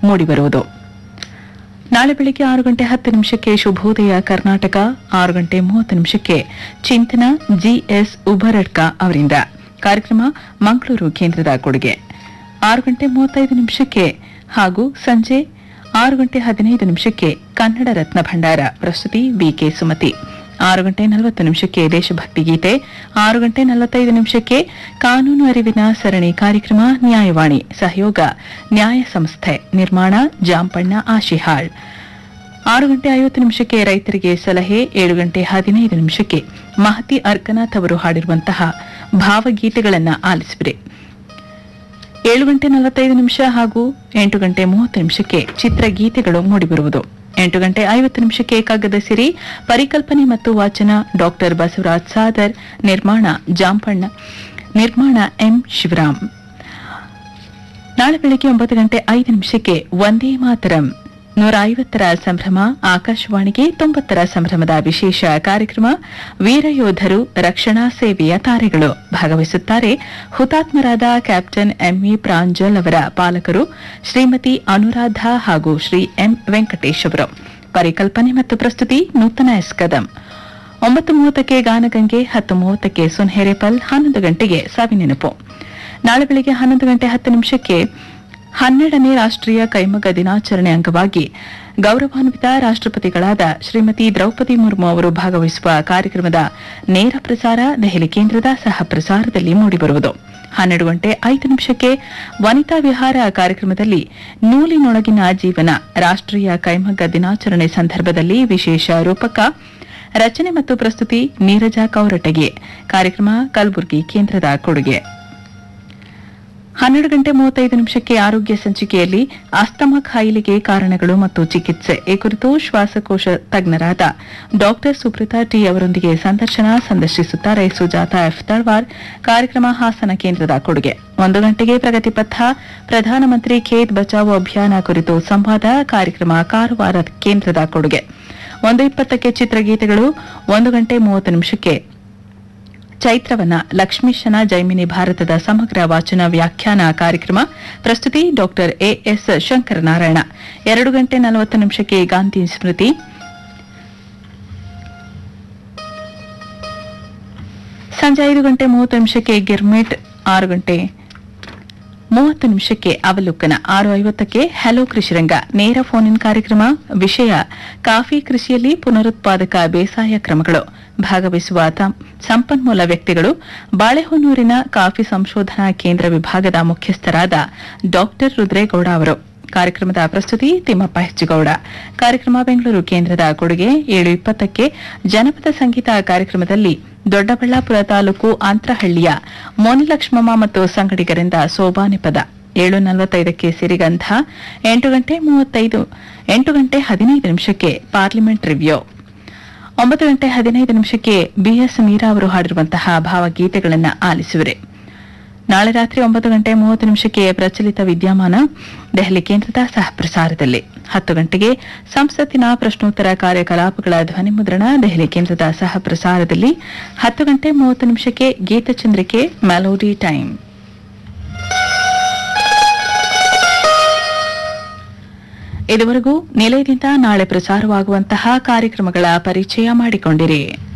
ಮೂಡಿಬರುವುದು ನಾಳೆ ಬೆಳಿಗ್ಗೆ ಆರು ಗಂಟೆ ಹತ್ತು ನಿಮಿಷಕ್ಕೆ ಶುಭೋದಯ ಕರ್ನಾಟಕ ಆರು ಗಂಟೆ ಮೂವತ್ತು ನಿಮಿಷಕ್ಕೆ ಚಿಂತನ ಜಿಎಸ್ ಉಬರಡ್ಕ ಅವರಿಂದ ಕಾರ್ಯಕ್ರಮ ಮಂಗಳೂರು ಕೇಂದ್ರದ ಕೊಡುಗೆ ಆರು ಗಂಟೆ ಮೂವತ್ತೈದು ನಿಮಿಷಕ್ಕೆ ಹಾಗೂ ಸಂಜೆ ಆರು ಗಂಟೆ ಹದಿನೈದು ನಿಮಿಷಕ್ಕೆ ಕನ್ನಡ ರತ್ನ ಭಂಡಾರ ಪ್ರಸ್ತುತಿ ಬಿಕೆ ಸುಮತಿ ಆರು ಗಂಟೆ ನಲವತ್ತು ನಿಮಿಷಕ್ಕೆ ದೇಶಭಕ್ತಿ ಗೀತೆ ಆರು ಗಂಟೆ ನಲವತ್ತೈದು ನಿಮಿಷಕ್ಕೆ ಕಾನೂನು ಅರಿವಿನ ಸರಣಿ ಕಾರ್ಯಕ್ರಮ ನ್ಯಾಯವಾಣಿ ಸಹಯೋಗ ನ್ಯಾಯ ಸಂಸ್ಥೆ ನಿರ್ಮಾಣ ಜಾಂಪಣ್ಣ ಆಶಿಹಾಳ್ ಆರು ಗಂಟೆ ಐವತ್ತು ನಿಮಿಷಕ್ಕೆ ರೈತರಿಗೆ ಸಲಹೆ ಏಳು ಗಂಟೆ ಹದಿನೈದು ನಿಮಿಷಕ್ಕೆ ಮಹತಿ ಅರ್ಕನಾಥ್ ಅವರು ಹಾಡಿರುವಂತಹ ಭಾವಗೀತೆಗಳನ್ನು ಆಲಿಸಿಬಿರಿ ಏಳು ಗಂಟೆ ನಲವತ್ತೈದು ನಿಮಿಷ ಹಾಗೂ ಎಂಟು ಗಂಟೆ ಮೂವತ್ತು ನಿಮಿಷಕ್ಕೆ ಚಿತ್ರಗೀತೆಗಳು ಮೂಡಿಬರುವುದು ಎಂಟು ಗಂಟೆ ಐವತ್ತು ನಿಮಿಷಕ್ಕೆ ಕಗ್ಗದ ಸಿರಿ ಪರಿಕಲ್ಪನೆ ಮತ್ತು ವಾಚನ ಡಾಕ್ಟರ್ ಬಸವರಾಜ್ ಸಾದರ್ ನಿರ್ಮಾಣ ಜಾಂಪಣ್ಣ ನಿರ್ಮಾಣ ಎಂ ಶಿವರಾಮ್ ನಾಳೆ ಬೆಳಗ್ಗೆ ಒಂಬತ್ತು ಗಂಟೆ ಐದು ನಿಮಿಷಕ್ಕೆ ಒಂದೇ ಮಾತರಂ ನೂರ ಐವತ್ತರ ಸಂಭ್ರಮ ಆಕಾಶವಾಣಿಗೆ ತೊಂಬತ್ತರ ಸಂಭ್ರಮದ ವಿಶೇಷ ಕಾರ್ಯಕ್ರಮ ವೀರಯೋಧರು ರಕ್ಷಣಾ ಸೇವೆಯ ತಾರೆಗಳು ಭಾಗವಹಿಸುತ್ತಾರೆ ಹುತಾತ್ಮರಾದ ಕ್ಯಾಪ್ಟನ್ ಎಂಇ ಪ್ರಾಂಜಲ್ ಅವರ ಪಾಲಕರು ಶ್ರೀಮತಿ ಅನುರಾಧ ಹಾಗೂ ಶ್ರೀ ಎಂ ವೆಂಕಟೇಶ್ ಅವರು ಪರಿಕಲ್ಪನೆ ಮತ್ತು ಪ್ರಸ್ತುತಿ ನೂತನ ಎಸ್ ಕದಂ ಒಂಬತ್ತು ಮೂವತ್ತಕ್ಕೆ ಗಾನಗಂಗೆ ಹತ್ತು ಮೂವತ್ತಕ್ಕೆ ಸುನ್ಹೇರೆಪಲ್ ಹನ್ನೊಂದು ಗಂಟೆಗೆ ಸವಿನೆನಪು ನಾಳೆ ಬೆಳಿಗ್ಗೆ ಹನ್ನೊಂದು ಗಂಟೆ ಹತ್ತು ನಿಮಿಷಕ್ಕೆ ಹನ್ನೆರಡನೇ ರಾಷ್ಟ್ರೀಯ ಕೈಮಗ್ಗ ದಿನಾಚರಣೆ ಅಂಗವಾಗಿ ಗೌರವಾನ್ವಿತ ರಾಷ್ಟ್ರಪತಿಗಳಾದ ಶ್ರೀಮತಿ ದ್ರೌಪದಿ ಮುರ್ಮು ಅವರು ಭಾಗವಹಿಸುವ ಕಾರ್ಯಕ್ರಮದ ನೇರ ಪ್ರಸಾರ ದೆಹಲಿ ಕೇಂದ್ರದ ಸಹ ಪ್ರಸಾರದಲ್ಲಿ ಮೂಡಿಬರುವುದು ಹನ್ನೆರಡು ಗಂಟೆ ಐದು ನಿಮಿಷಕ್ಕೆ ವನಿತಾ ವಿಹಾರ ಕಾರ್ಯಕ್ರಮದಲ್ಲಿ ನೂಲಿನೊಳಗಿನ ಜೀವನ ರಾಷ್ಟ್ರೀಯ ಕೈಮಗ್ಗ ದಿನಾಚರಣೆ ಸಂದರ್ಭದಲ್ಲಿ ವಿಶೇಷ ರೂಪಕ ರಚನೆ ಮತ್ತು ಪ್ರಸ್ತುತಿ ನೀರಜ ಕೌರಟಗಿ ಕಾರ್ಯಕ್ರಮ ಕಲಬುರಗಿ ಕೇಂದ್ರದ ಕೊಡುಗೆ ಹನ್ನೆರಡು ಗಂಟೆ ಮೂವತ್ತೈದು ನಿಮಿಷಕ್ಕೆ ಆರೋಗ್ಯ ಸಂಚಿಕೆಯಲ್ಲಿ ಅಸ್ತಮ ಕಾಯಿಲೆಗೆ ಕಾರಣಗಳು ಮತ್ತು ಚಿಕಿತ್ಸೆ ಈ ಕುರಿತು ಶ್ವಾಸಕೋಶ ತಜ್ಞರಾದ ಡಾಕ್ಟರ್ ಸುಬ್ರತಾ ಟಿ ಅವರೊಂದಿಗೆ ಸಂದರ್ಶನ ಸಂದರ್ಶಿಸುತ್ತಾರೆ ಸುಜಾತ ಎಫ್ ತಳ್ವಾರ್ ಕಾರ್ಯಕ್ರಮ ಹಾಸನ ಕೇಂದ್ರದ ಕೊಡುಗೆ ಒಂದು ಗಂಟೆಗೆ ಪ್ರಗತಿ ಪಥ ಪ್ರಧಾನಮಂತ್ರಿ ಖೇತ್ ಬಚಾವೋ ಅಭಿಯಾನ ಕುರಿತು ಸಂವಾದ ಕಾರ್ಯಕ್ರಮ ಕಾರವಾರ ಕೇಂದ್ರದ ಕೊಡುಗೆ ಒಂದು ಇಪ್ಪತ್ತಕ್ಕೆ ಚಿತ್ರಗೀತೆಗಳು ಒಂದು ಗಂಟೆ ಮೂವತ್ತು ನಿಮಿಷಕ್ಕೆ ಚೈತ್ರವನ ಲಕ್ಷ್ಮೀಶನ ಜೈಮಿನಿ ಭಾರತದ ಸಮಗ್ರ ವಾಚನ ವ್ಯಾಖ್ಯಾನ ಕಾರ್ಯಕ್ರಮ ಪ್ರಸ್ತುತಿ ಡಾಕ್ಟರ್ ಎಎಸ್ ಶಂಕರನಾರಾಯಣ ಎರಡು ಗಂಟೆ ನಲವತ್ತು ನಿಮಿಷಕ್ಕೆ ಗಾಂಧಿ ಸ್ಮೃತಿ ಸಂಜೆ ಐದು ಗಂಟೆ ಮೂವತ್ತು ನಿಮಿಷಕ್ಕೆ ಗಿರ್ಮಿಟ್ ಆರು ಗಂಟೆ ಮೂವತ್ತು ನಿಮಿಷಕ್ಕೆ ಅವಲೋಕನ ಆರು ಐವತ್ತಕ್ಕೆ ಹಲೋ ಕೃಷಿರಂಗ ನೇರ ಫೋನ್ ಇನ್ ಕಾರ್ಯಕ್ರಮ ವಿಷಯ ಕಾಫಿ ಕೃಷಿಯಲ್ಲಿ ಪುನರುತ್ಪಾದಕ ಬೇಸಾಯ ಕ್ರಮಗಳು ಭಾಗವಹಿಸುವ ತಂ- ಸಂಪನ್ಮೂಲ ವ್ಯಕ್ತಿಗಳು ಬಾಳೆಹೊನ್ನೂರಿನ ಕಾಫಿ ಸಂಶೋಧನಾ ಕೇಂದ್ರ ವಿಭಾಗದ ಮುಖ್ಯಸ್ಥರಾದ ಡಾಕ್ಟರ್ ರುದ್ರೇಗೌಡ ಅವರು ಕಾರ್ಯಕ್ರಮದ ಪ್ರಸ್ತುತಿ ತಿಮ್ಮಪ್ಪ ಹೆಚ್ಚುಗೌಡ ಕಾರ್ಯಕ್ರಮ ಬೆಂಗಳೂರು ಕೇಂದ್ರದ ಕೊಡುಗೆ ಏಳು ಇಪ್ಪತ್ತಕ್ಕೆ ಜನಪದ ಸಂಗೀತ ಕಾರ್ಯಕ್ರಮದಲ್ಲಿ ದೊಡ್ಡಬಳ್ಳಾಪುರ ತಾಲೂಕು ಅಂತರಹಳ್ಳಿಯ ಮೋನಿಲಕ್ಷ್ಮಮ್ಮ ಮತ್ತು ಸಂಗಡಿಗರಿಂದ ಸೋಬಾನೆ ಪದ ಏಳು ನಲವತ್ತೈದಕ್ಕೆ ಸಿರಿಗಂಧ ಎಂಟು ಗಂಟೆ ಮೂವತ್ತೈದು ಎಂಟು ಗಂಟೆ ಹದಿನೈದು ನಿಮಿಷಕ್ಕೆ ಪಾರ್ಲಿಮೆಂಟ್ ರಿವ್ಯೂ ಒಂಬತ್ತು ಗಂಟೆ ಹದಿನೈದು ನಿಮಿಷಕ್ಕೆ ಬಿಎಸ್ ಮೀರಾ ಅವರು ಹಾಡಿರುವಂತಹ ಭಾವಗೀತೆಗಳನ್ನು ಆಲಿಸುವಿರೆ ನಾಳೆ ರಾತ್ರಿ ಒಂಬತ್ತು ಗಂಟೆ ಮೂವತ್ತು ನಿಮಿಷಕ್ಕೆ ಪ್ರಚಲಿತ ವಿದ್ಯಮಾನ ದೆಹಲಿ ಕೇಂದ್ರದ ಸಹ ಪ್ರಸಾರದಲ್ಲಿ ಹತ್ತು ಗಂಟೆಗೆ ಸಂಸತ್ತಿನ ಪ್ರಶ್ನೋತ್ತರ ಕಾರ್ಯಕಲಾಪಗಳ ಧ್ವನಿಮುದ್ರಣ ದೆಹಲಿ ಕೇಂದ್ರದ ಸಹ ಪ್ರಸಾರದಲ್ಲಿ ಹತ್ತು ಗಂಟೆ ಮೂವತ್ತು ನಿಮಿಷಕ್ಕೆ ಗೀತಚಂದ್ರಿಕೆ ಮೆಲೋಡಿ ಟೈಮ್ ಇದುವರೆಗೂ ನಿಲಯದಿಂದ ನಾಳೆ ಪ್ರಸಾರವಾಗುವಂತಹ ಕಾರ್ಯಕ್ರಮಗಳ ಪರಿಚಯ ಮಾಡಿಕೊಂಡಿರಿ